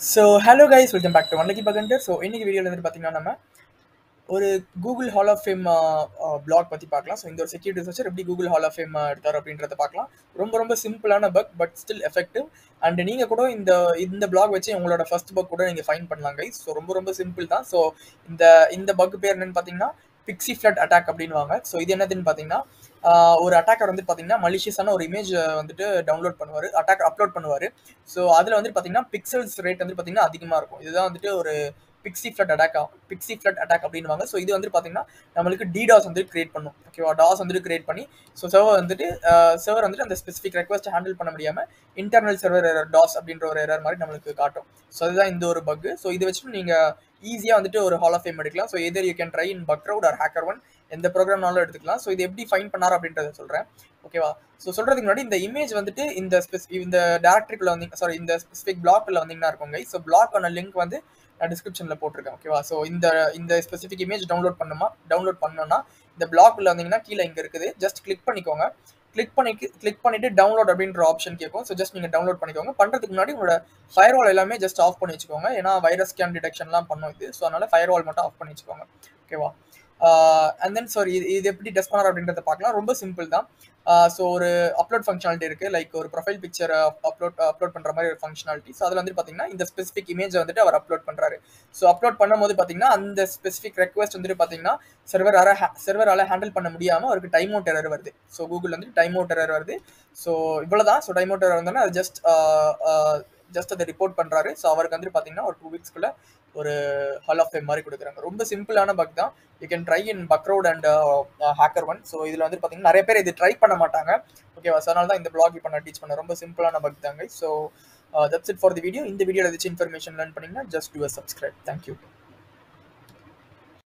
so hello guys welcome back to ஒன்லக்கி பகண்டர் so இன்னைக்கு வீடியோவில் வந்து பார்த்தீங்கன்னா நம்ம ஒரு Google hall of fame blog பற்றி பார்க்கலாம் ஸோ இந்த ஒரு செக்யூரிட்டி ரிசர்ச்சர் எப்படி கூகுள் ஹால் ஆஃப் ஃபேம் எடுத்தார் அப்படின்றத பார்க்கலாம் ரொம்ப ரொம்ப சிம்பிளான bug but still effective and நீங்கள் கூட இந்த இந்த பிளாக் வச்சு உங்களோட ஃபர்ஸ்ட் பக் கூட நீங்கள் ஃபைன் பண்ணலாம் கைஸ் ஸோ ரொம்ப ரொம்ப சிம்பிள் தான் ஸோ இந்த இந்த பக் பேர் என்னன்னு பார்த்தீங்கன்னா பிக்ஸி ஃப்ளட் அட்டாக் அப்படின்வாங்க ஸோ இது என்னதுன்னு பார்த்தீங்கன்னா ஆஹ் ஒரு அட்டாக்கர் வந்து பார்த்தீங்கன்னா மலிஷியஸான ஒரு இமேஜ் வந்துட்டு டவுன்லோட் பண்ணுவார் அட்டாக் அப்லோட் பண்ணுவார் ஸோ அதில் வந்து பார்த்தீங்கன்னா பிக்சல்ஸ் ரேட் வந்து பார்த்தீங்கன்னா அதிகமாக இருக்கும் இதுதான் வந்துட்டு ஒரு pixel flood attack pixel flood attack அப்படின்வாங்க ஸோ இது வந்து பார்த்தீங்கன்னா நம்மளுக்கு டிடாஸ் வந்து கிரியேட் பண்ணும் ஓகேவா டாஸ் வந்துட்டு கிரியேட் பண்ணி ஸோ சர்வர் வந்துட்டு சர்வர் வந்துட்டு அந்த ஸ்பெசிஃபிக் ரெக்வஸ்ட் ஹேண்டில் பண்ண முடியாமல் இன்டர்னல் சர்வர் எரர் டாஸ் அப்படின்ற ஒரு எரர் மாதிரி நம்மளுக்கு காட்டும் ஸோ அதுதான் இந்த ஒரு பக் ஸோ இதை வச்சுட்டு நீங்கள் ஈஸியாக வந்துட்டு ஒரு ஹால் ஆஃப் ஃபேம் எடுக்கலாம் so either you can try in Bugcrowd or HackerOne எந்த ப்ரோக்ராம்னாலும் எடுத்துக்கலாம் ஸோ இது எப்படி ஃபைன் பண்ணார் அப்படின்றத சொல்கிறேன் ஓகேவா ஸோ சொல்கிறதுக்கு முன்னாடி இந்த இமேஜ் வந்துட்டு இந்த ஸ்பெசி இந்த டேரக்டரிக்குள்ள வந்தீங்க சாரி இந்த ஸ்பெசிஃபிக் பிளாக்ல வந்தீங்கன்னா இருக்குங்க ஸோ பிளாக்கான லிங்க் வந்து நான் டிஸ்கிரிப்ஷனில் போட்டிருக்கேன் ஓகேவா ஸோ இந்த இந்த ஸ்பெசிஃபிக் இமேஜ் டவுன்லோட் பண்ணுமா டவுன்லோட் பண்ணோன்னா இந்த பிளாக்ல வந்தீங்கன்னா கீழே இங்கே இருக்குது ஜஸ்ட் கிளிக் பண்ணிக்கோங்க கிளிக் பண்ணி கிளிக் பண்ணிட்டு டவுன்லோட் அப்படின்ற ஆப்ஷன் கேட்கும் ஸோ ஜஸ்ட் நீங்கள் டவுன்லோட் பண்ணிக்கோங்க பண்ணுறதுக்கு முன்னாடி உங்களோட ஃபயர்வால் எல்லாமே ஜஸ்ட் ஆஃப் பண்ணி வச்சுக்கோங்க ஏன்னா வைரஸ் ஸ்கேன் டிடெக்ஷன்லாம் பண்ணும் இது ஸோ அதனால ஃபயர்வால் மட்டும் ஆஃப் பண்ணி வச்சுக்கோங்க ஓகேவா அண்ட் தென் சாரி இது இது எப்படி டெஸ்ட் பண்ணார் அப்படின்றத பார்க்கலாம் ரொம்ப சிம்பிள் தான் ஸோ ஒரு அப்லோட் ஃபங்க்ஷனாலிட்டி இருக்குது லைக் ஒரு ப்ரொஃபைல் பிக்சர் அப்லோட் அப்லோட் பண்ணுற மாதிரி ஒரு ஃபங்க்ஷனாலிட்டி ஸோ அதில் வந்து பார்த்தீங்கன்னா இந்த ஸ்பெசிஃபிக் இமேஜ் வந்துட்டு அவர் அப்லோட் பண்ணுறாரு ஸோ அப்லோட் பண்ணும்போது பார்த்தீங்கன்னா அந்த ஸ்பெசிஃபிக் ரெக்வஸ்ட் வந்துட்டு பார்த்தீங்கன்னா சர்வரால் சர்வரால் ஹேண்டில் பண்ண முடியாமல் அவருக்கு டைம் அவுட் எரர் வருது ஸோ கூகுள் வந்துட்டு டைம் அவுட் எரர் வருது ஸோ இவ்வளோதான் ஸோ டைம் அவுட் எரர் வந்தோன்னா அது ஜஸ்ட் ஜஸ்ட் அதை ரிப்போர்ட் பண்ணுறாரு ஸோ அவருக்கு வந்துட்டு பார்த்தீங்கன்னா ஒரு டூ வீக்ஸ்க்குள்ள ஒரு ஹால் ஆஃப் ஃபேம் மாதிரி கொடுக்குறாங்க ரொம்ப சிம்பிளான பக் தான் you can try in Bugcrowd and HackerOne so இதில் வந்து பார்த்தீங்கன்னா நிறைய பேர் இது ட்ரை பண்ண மாட்டாங்க ஓகேவா ஸோ அதனால தான் இந்த பிளாக் இப்போ நான் டீச் பண்ண ரொம்ப சிம்பிளான பக் தாங்க so that's it for the video இந்த வீடியோவில் ஏதாச்சும் இன்ஃபர்மேஷன் லேர்ன் பண்ணிங்கன்னா ஜஸ்ட் டு சப்ஸ்கிரைப் தேங்க்யூ